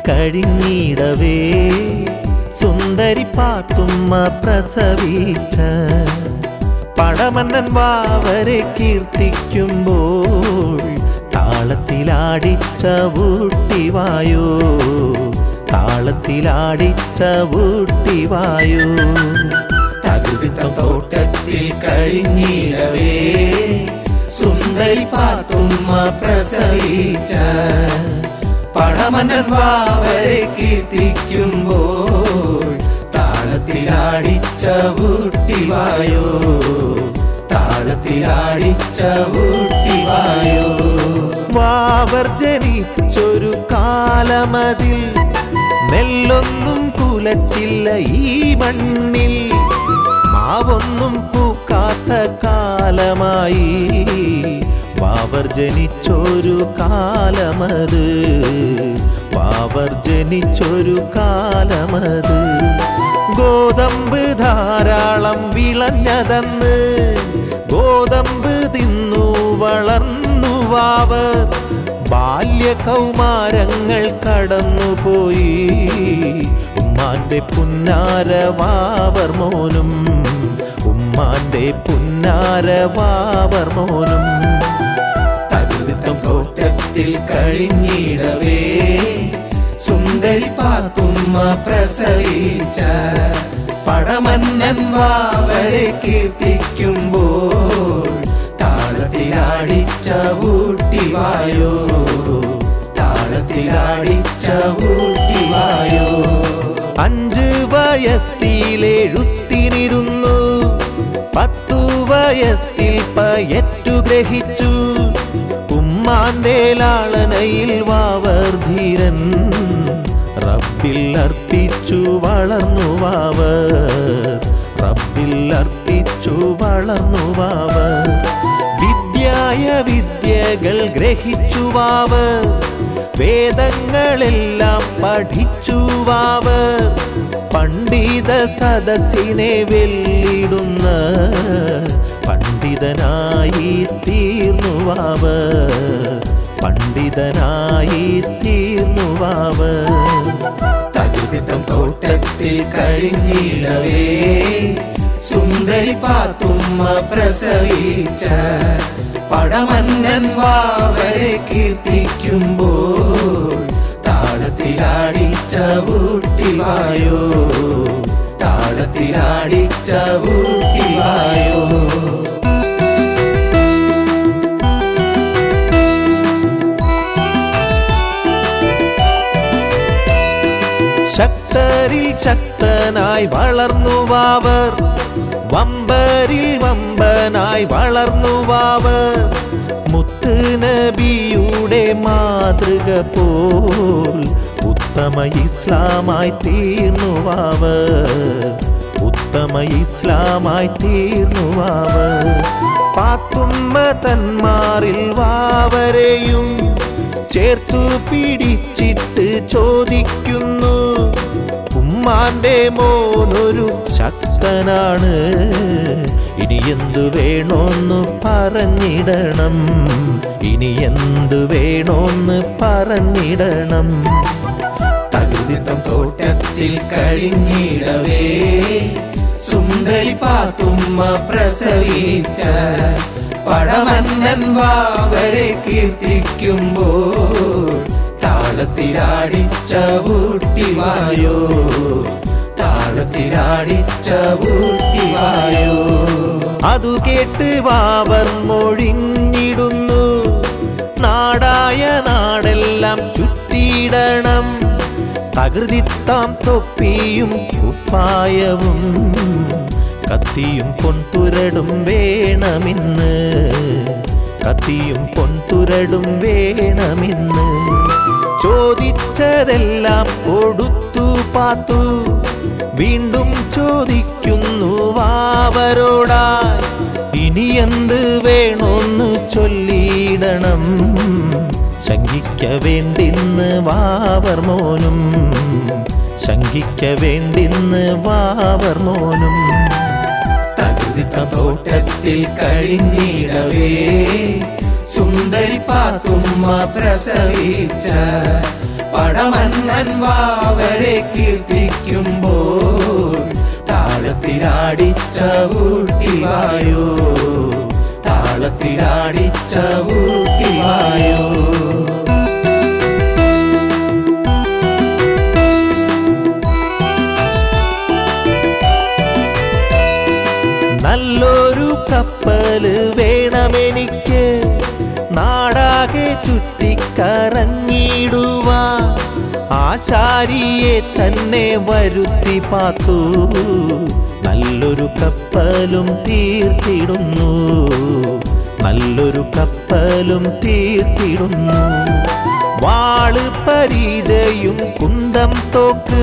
കഴിഞ്ഞിടവേ സുന്ദരി പാത്തുമ്മ പ്രസവിച്ച പടമന്നൻ വാവരെ കീർത്തിക്കുമ്പോൾ താളത്തിലാടിച്ച ഊട്ടിവായോ താളത്തിലാടിച്ച ഊട്ടിവായോ തകുതിത്തം തോട്ടത്തിൽ കഴിഞ്ഞിടവേ സുന്ദരി പാത്തുമ്മ പ്രസവിച്ച പടമന്നൻ വാവരെ കീർത്തിക്കുമ്പോൾ താളത്തിലാടിച്ച ഊട്ടിവായോ താളത്തിലാടിച്ച ഊട്ടിവായോ വാവർ ജനിച്ചൊരു കാലമതിൽ നെല്ലൊന്നും കുലച്ചില്ല ഈ മണ്ണിൽ മാവൊന്നും പൂക്കാത്ത കാലമായി വാവർ ജനിച്ചൊരു കാലമത് വാവർ ജനിച്ചൊരു കാലമത് ഗോതമ്പ് ധാരാളം വിളഞ്ഞതന്ന് ഗോതമ്പ് തിന്നു വളർന്നു വാവർ ബാല്യകൗമാരങ്ങൾ കടന്നുപോയി ഉമ്മാന്റെ പുന്നാര വാവർ മോനും ഉമ്മാന്റെ പുന്നാര വാവർ മോനും തകുതിത്തം തോട്ടത്തിൽ കഴിഞ്ഞിടവേ സുന്ദരി പാത്തുമ്മ പ്രസവിച്ച പടമന്നൻ വാവരെ കീർത്തിക്കുമ്പോൾ താളത്തിലാടിച്ച ഊട്ടിവായോ താളത്തിലാടിച്ച ഊട്ടിവായോ അഞ്ച് വയസ്സിലെഴുത്തിനിരുന്നു പത്തു വയസ്സിൽ പയറ്റു ഗ്രഹിച്ചു ഉമ്മാന്റെ ലാളനയിൽ വാവർധീരൻ റബ്ബിൽ അർപ്പിച്ചു വളർന്നു വാവർ റബ്ബിൽ അർപ്പിച്ചു വളർന്നു വാവർ വിദ്യായ വിദ്യകൾ ഗ്രഹിച്ചു വാവർ വേദങ്ങളെല്ലാം പഠിച്ചു വാവർ പണ്ഡിത സദസ്സിനെ വെല്ലിടുന്ന പണ്ഡിതനായി തീർന്നു വാവർ പണ്ഡിതനായി തീർന്നു വാവർ തകുതിത്തം തോട്ടത്തിൽ കഴിഞ്ഞിടവേ സുന്ദരി പാത്തുമ്മ പ്രസവിച്ച പടമന്നൻ വാവരെ കീർത്തിക്കുമ്പോൾ താളത്തിലാടിച്ച ഊട്ടിവായോ താളത്തിലാടിച്ച ഊട്ടിവായോ ശക്തരിൽ ശക്തനായി വളർന്നു വാവർ വമ്പരിൽ വമ്പനായി വളർന്നു വാവർ മുത്ത് നബിയുടെ മാതൃക പോൽ ഉത്തമ ഇസ്ലാമായി തീർന്നു വാവർ ഉത്തമ ഇസ്ലാമായി തീർന്നു വാവർ പാത്തുമ്മ തന്മാറിൽ വാവരെയും ചേർത്തു പിടിച്ചിട്ട് ചോദിക്കുന്നു ഉമ്മാന്റെ മോനൊരു ശക്തനാണ് ഇനി എന്തു വേണോന്ന് പറഞ്ഞിടണം ഇനി എന്തു വേണോന്ന് പറഞ്ഞിടണം തകുതിത്തം തോട്ടത്തിൽ കഴിഞ്ഞിടവേ സുന്ദരി പാത്തുമ്മ പ്രസവിച്ച പടമന്നൻ വാവരെ കീർത്തിക്കുമ്പോൾ താളത്തിലാടിച്ച ഊട്ടിവായോ താളത്തിലാടിച്ച ഊട്ടിവായോ അതു കേട്ട് വാവർ മൊഴിഞ്ഞിടുന്നു നാടായ നാടെല്ലാം ചുറ്റിയിടണം തകൃതിത്താം തൊപ്പിയും കുപ്പായവും കത്തിയും പൊൻതുരടും വേണമിന്ന് കത്തിയും പൊൻതുരടും വേണമിന്ന് ചോദിച്ചതെല്ലാം കൊടുത്തു പാത്തു വീണ്ടും ചോദിക്കുന്നു വാവരോടായി ഇനി എന്ത് വേണോന്നു ചൊല്ലിയിടണം ശങ്കിക്ക വേണ്ടിന്ന് വാവർ മോനും ശങ്കിക്ക വേണ്ടിന്ന് വാവർ മോനും തകുതിത്ത തോട്ടത്തിൽ കഴിഞ്ഞിടവേ സുന്ദരി പാത്തുമ്മ പ്രസവിച്ച പടമന്നൻ വാവരെ കീർത്തിക്കുമ്പോൾ താളത്തിലാടിച്ച ഊട്ടിവായോ താളത്തിലാടിച്ച ഊട്ടിവായോ നല്ലൊരു കപ്പല് വേണമെനിക്ക് നാടാകെ ചുറ്റിക്കറങ്ങിടുവാൻ ആശാരിയെ തന്നെ വരുത്തി പാത്തു നല്ലൊരു കപ്പലും തീർത്തിടുന്നു നല്ലൊരു കപ്പലും തീർത്തിടുന്നു വാള് പരിചയും കുന്തം തോക്ക്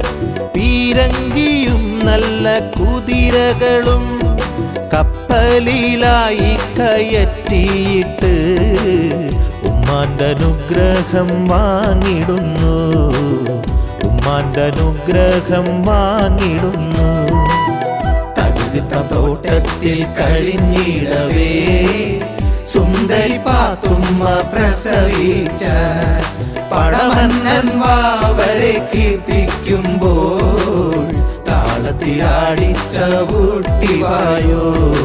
പീരങ്കിയും നല്ല കുതിരകളും കപ്പലിലായി കയറ്റിയിട്ട് ഉമ്മാന്റെ അനുഗ്രഹം വാങ്ങിടുന്നു ഉമ്മാന്റെ അനുഗ്രഹം വാങ്ങിടുന്നു തകുതിത്ത തോട്ടത്തിൽ കഴിഞ്ഞിടവേ സുന്ദരി പാത്തുമ്മ പ്രസവിച്ച പടമന്നൻ വാവരെ കീർത്തിക്കുമ്പോൾ താളത്തിലാടിച്ച ഊട്ടിവായോ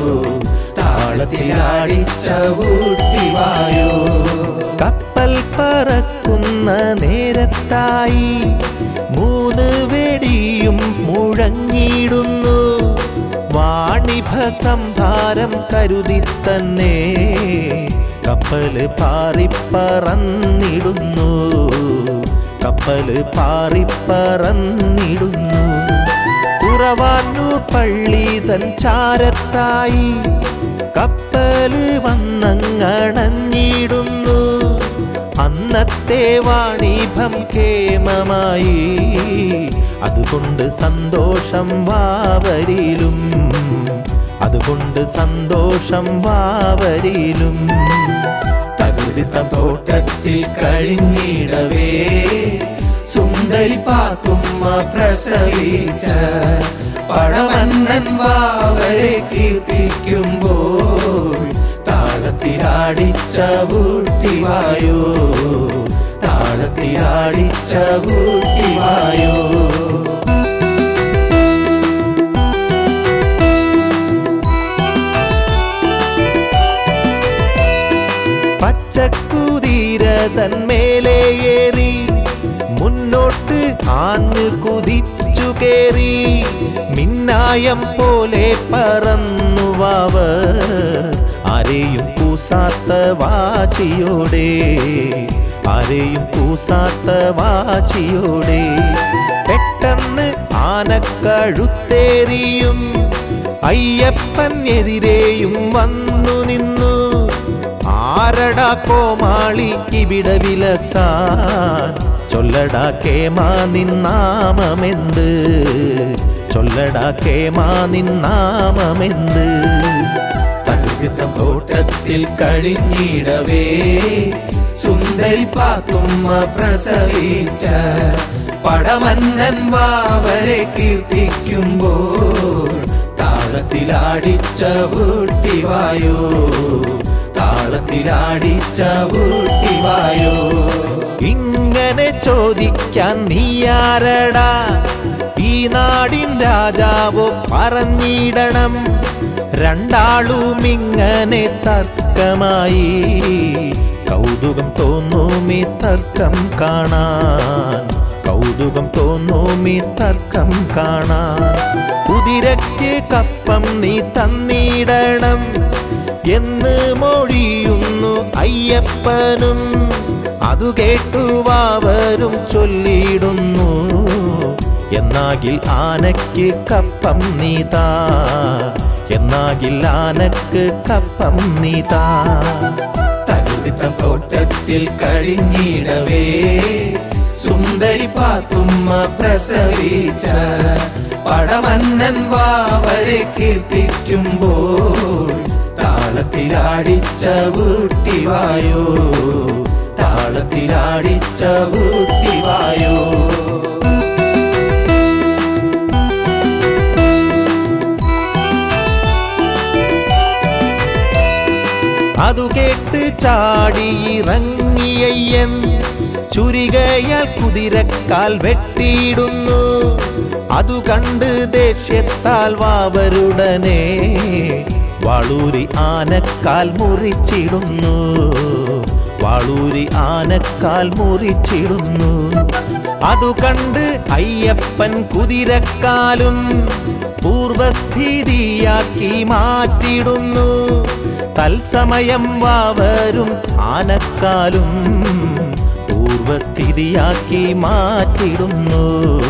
താളത്തിലാടിച്ച ഊട്ടിവായോ കപ്പൽ പറക്കുന്ന നേരത്തായി മൂന്ന് വെടിയും മുഴങ്ങിടുന്നു വാണിഭ സംഭാരം കരുതി തന്നെ കപ്പല് പാറിപ്പറന്നിടുന്നു കപ്പല് പാറിപ്പറന്നിടുന്നു കുറവാനൂർ പള്ളി തൻ ചാരത്തായി കപ്പല് വന്നങ്ങണഞ്ഞിടുന്നു അന്നത്തെ വാണിഭം കേമമായി അതുകൊണ്ട് സന്തോഷം വാവരിലും അതുകൊണ്ട് സന്തോഷം വാവരിലും തകുതിത്ത തോട്ടത്തിൽ കഴിഞ്ഞിടവേ സുന്ദരി പാത്തുമ്മ പ്രസവിച്ച പടമന്നൻ വാവരെ കീർത്തിക്കുമ്പോൾ താളത്തിലാടിച്ച ഊട്ടിവായോ താളത്തിലാടിച്ച ഊട്ടിവായോ പച്ചക്കുതിര തന്മേലേയേറി മുന്നോട്ട് ആഞ്ഞു കുതിച്ചു കേറി മിന്നായം പോലെ പറന്നു വാവ ആരെയും കൂസാത്ത വാശിയോടെ ആരെയും കൂസാത്ത വാശിയോടെ പെട്ടെന്ന് ആനക്കഴുത്തേറിയും അയ്യപ്പൻ എതിരെയും വന്നു നിന്നു ആരടാ കോമാളി ഇവിടെ വിലസാൻ ചൊല്ലടാ കേമാ നിന്നാമമെന്ത് ചൊല്ലടാ കേമാ നിന്നാമമെന്ത് തകുതിത്ത തോട്ടത്തിൽ കഴിഞ്ഞിടവേ സുന്ദരി പാത്തുമ്മ പ്രസവിച്ച പടമന്നൻ വാവരെ കീർത്തിക്കുമ്പോൾ താളത്തിലാടിച്ച ഊട്ടിവായോ താളത്തിലാടിച്ച ഊട്ടിവായോ ഇങ്ങനെ ചോദിക്കാൻ നീയാരടാ ഈ നാടിൻ രാജാവോ പറഞ്ഞിടണം രണ്ടാളും ഇങ്ങനെ തർക്കമായി കൗതുകം തോന്നുമി തർക്കം കാണാൻ കൗതുകം തോന്നുമി തർക്കം കാണാൻ കുതിരയ്ക്ക് കപ്പം നീ തന്നിടണം എന്ന് മൊഴിയുന്നു അയ്യപ്പനും അതു കേട്ടു വാവരും ചൊല്ലിയിടുന്നു എന്നാകിൽ ആനയ്ക്ക് കപ്പം നീതാ എന്നാകിൽ ആനക്ക് കപ്പം നീതാ തകുതിത്ത തോട്ടത്തിൽ കഴിഞ്ഞിടവേ സുന്ദരി പാത്തുമ്മ പ്രസവിച്ച പടമന്നൻ വാവരെ കീർത്തിക്കുമ്പോൾ താളത്തിലാടിച്ച ഊട്ടിവായോ താളത്തിലാടിച്ച ഊട്ടിവായോ അതു കേട്ട് ചാടിയിറങ്ങിയയ്യൻ ചുരികയാൽ കുതിരക്കാൽ വെട്ടിയിടുന്നു അതു കണ്ട് ദേഷ്യത്താൽ വാവരുടനെ വളൂരി ആനക്കാൽ മുറിച്ചിടുന്നു വളൂരി ആനക്കാൽ മുറിച്ചിടുന്നു അതു കണ്ട് അയ്യപ്പൻ കുതിരക്കാലും പൂർവസ്ഥിതിയാക്കി മാറ്റിടുന്നു തത്സമയം വാവരും ആനക്കാലും പൂർവസ്ഥിതിയാക്കി മാറ്റിടുന്നു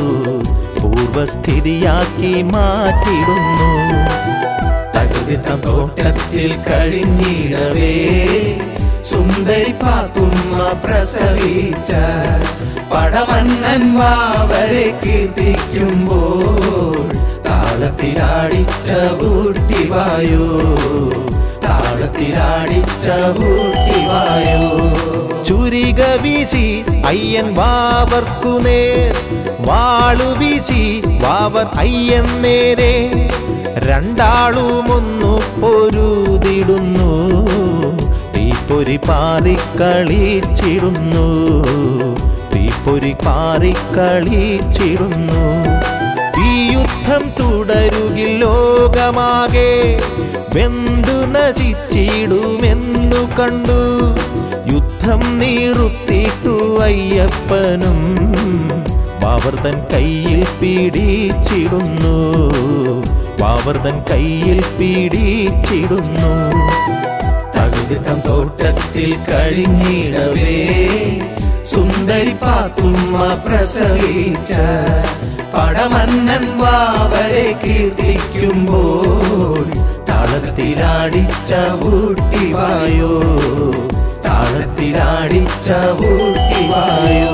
പൂർവസ്ഥിതിയാക്കി മാറ്റിടുന്നു തകുതിത്തം തോട്ടത്തിൽ കഴിഞ്ഞിടവേ സുന്ദരി പാത്തുമ്മ പ്രസവിച്ച പടമന്നൻ വാവരെ കീർത്തിക്കുമ്പോൾ താളത്തിലാടിച്ച ഊട്ടിവായോ താളത്തിലാടിച്ച ഊട്ടിവായോ ചുരിക വീശി അയ്യൻ വാവർക്കു നേർ വാളു വീശി വാവർ അയ്യൻ നേരെ രണ്ടാളും ഒന്നു പൊരുതിടുന്നു തീപ്പൊരി പാറിക്കളിച്ചിടുന്നു തീപ്പൊരി പാറിക്കളിച്ചിടുന്നു ഈ യുദ്ധം തുടരുകിൽ ലോകമാകെ വെന്തു നശിച്ചിടുമെന്നു കണ്ടു യുദ്ധം നീറുത്തിട്ടു അയ്യപ്പനും വാവർതൻ കയ്യിൽ പീഡിച്ചിടുന്നു വാവർതൻ കയ്യിൽ പീഡിച്ചിടുന്നു തകുതിത്തം തോട്ടത്തിൽ കഴിഞ്ഞിടവേ സുന്ദരി പാത്തുമ്മ പ്രസവിച്ച പടമന്നൻ വാവരെ കീർത്തിക്കുമ്പോൾ താളത്തിലാടിച്ച ഊട്ടിവായോ താളത്തിലാടിച്ച ഊട്ടിവായോ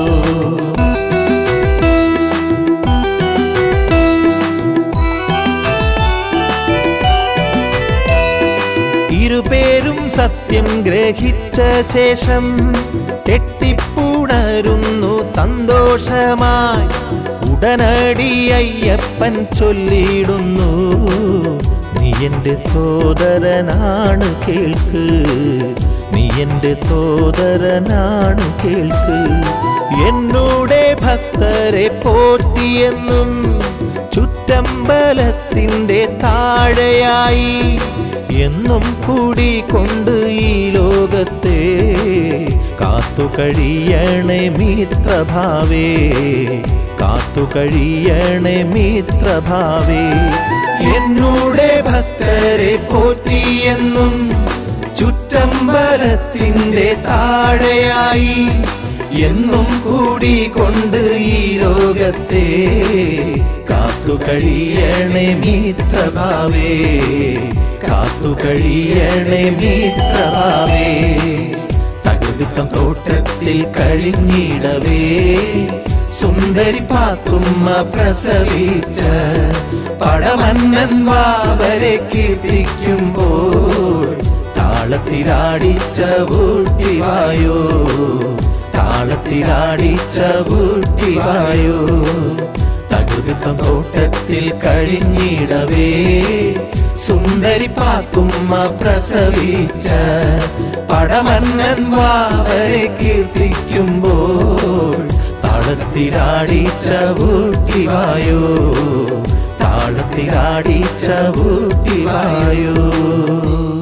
ഇരുപേരും സത്യം ഗ്രഹിച്ച ശേഷം തെറ്റിപ്പുണരുന്നു സന്തോഷമായി ഉടനടി അയ്യപ്പൻ ചൊല്ലിടുന്നു നീ എന്റെ സോദരനാണ് കേൾക്ക് നീ എന്റെ സോദരനാണ് കേൾക്ക് എന്നോടെ ഭക്തരെ പോറ്റിയെന്നും ചുറ്റമ്പലത്തിൻ്റെ താഴെയായി എന്നും കൂടി കൊണ്ട് ഈ ലോകത്തെ കാത്തു കഴിയണേ മിത്രഭാവേ കാത്തു കഴിയണേ മിത്രഭാവേ എന്നൂടെ ഭക്തരെ പോറ്റിയെന്നും ചുറ്റമ്പലത്തിന്റെ താഴെയായി എന്നും കൂടി കൊണ്ട് ഈ ലോകത്തെ കാത്തു കഴിയണേ മിത്രഭാവേ കാത്തു കഴിയണേ മിത്രഭാവേ തകൃതിത്തം തോട്ടത്തിൽ കഴിഞ്ഞിടവേ സുന്ദരി പാത്തുമ്മ പ്രസവിച്ച പടമന്നൻ വാവരെ കീർത്തിക്കുമ്പോൾ താളത്തിലാടിച്ച ഊട്ടിവായോ താളത്തിലാടിച്ച ഊട്ടിവായോ തകൃതിത്തം തോട്ടത്തിൽ കഴിഞ്ഞിടവേ സുന്ദരി പാത്തുമ്മ പ്രസവിച്ച പടമന്നൻ വാവരെ കീർത്തിക്കുമ്പോൾ താളത്തിലാടിച്ച ഊട്ടിവായോ താളത്തിലാടിച്ച ഊട്ടിവായോ